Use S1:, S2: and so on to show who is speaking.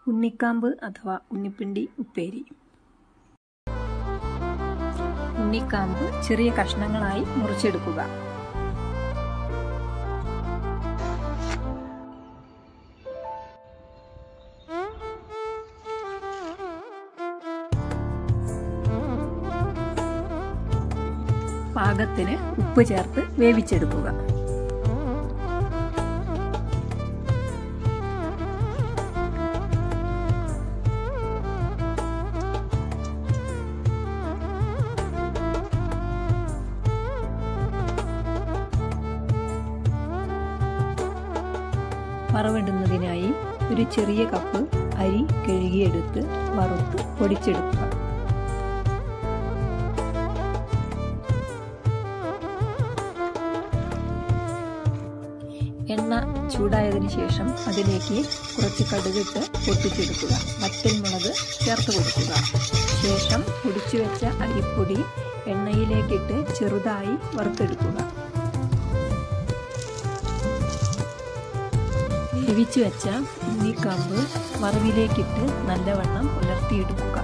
S1: ഉണ്ണിക്കാമ്പ് അഥവാ ഉണ്ണിപ്പിണ്ടി ഉപ്പേരി ഉണ്ണിക്കാമ്പ് ചെറിയ കഷ്ണങ്ങളായി മുറിച്ചെടുക്കുക പാകത്തിന് ഉപ്പ് ചേർത്ത് വേവിച്ചെടുക്കുക വറവിടുന്നതിനായി ഒരു ചെറിയ കപ്പ് അരി കഴുകിയെടുത്ത് വറുത്ത് പൊടിച്ചെടുക്കുക എണ്ണ ചൂടായതിനു ശേഷം അതിലേക്ക് കുറച്ച് കടുകിട്ട് പൊട്ടിച്ചെടുക്കുക വറ്റൽമുളക് ചേർത്ത് കൊടുക്കുക ശേഷം പൊടിച്ചു വെച്ച അരിപ്പൊടി എണ്ണയിലേക്കിട്ട് ചെറുതായി വറുത്തെടുക്കുക വേവിച്ചു വെച്ച ഉണ്ണിക്കാമ്പ് വറവിലേക്കിട്ട് നല്ലവണ്ണം ഉലർത്തിയെടുക്കുക